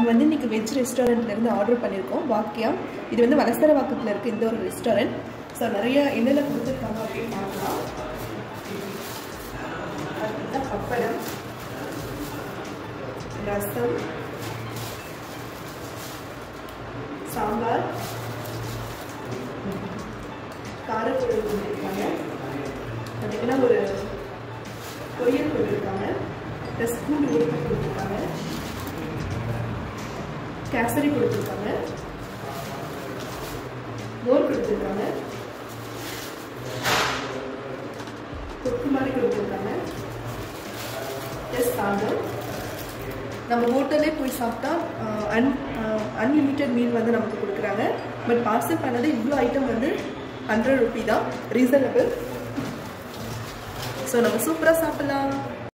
நாங்கள் வந்து இன்றைக்கி வெஜ் ரெஸ்டாரண்ட்லேருந்து ஆர்டர் பண்ணியிருக்கோம் வாக்கியம் இது வந்து வலசர வாக்கத்தில் இருக்க இந்த ஒரு ரெஸ்டாரண்ட் ஸோ நிறைய என்னென்ன கொடுத்துருக்காங்க அப்படின்னு பார்க்கலாம் அதுதான் பப்படம் ரசம் சாம்பார் காரக்குழம்பு கொடுத்துருக்காங்க பார்த்தீங்கன்னா ஒரு பொரியல் கொடுத்துருக்காங்க ப்ளஸ் கூண்டு உருப்பை கொடுத்துருக்காங்க கேசரி கொடுத்துருக்காங்க மோர் கொடுத்துருக்காங்க கொக்கு மாதிரி கொடுத்துருக்காங்க ப்ளஸ் சாதம் நம்ம ஹோட்டலே போய் சாப்பிட்டா அன் அன்லிமிட்டெட் மீல் வந்து நமக்கு கொடுக்குறாங்க பட் பார்சல் பண்ணது இவ்வளோ ஐட்டம் வந்து ஹண்ட்ரட் ருபி தான் ரீசனபிள் ஸோ நம்ம சூப்பராக சாப்பிட்லாம்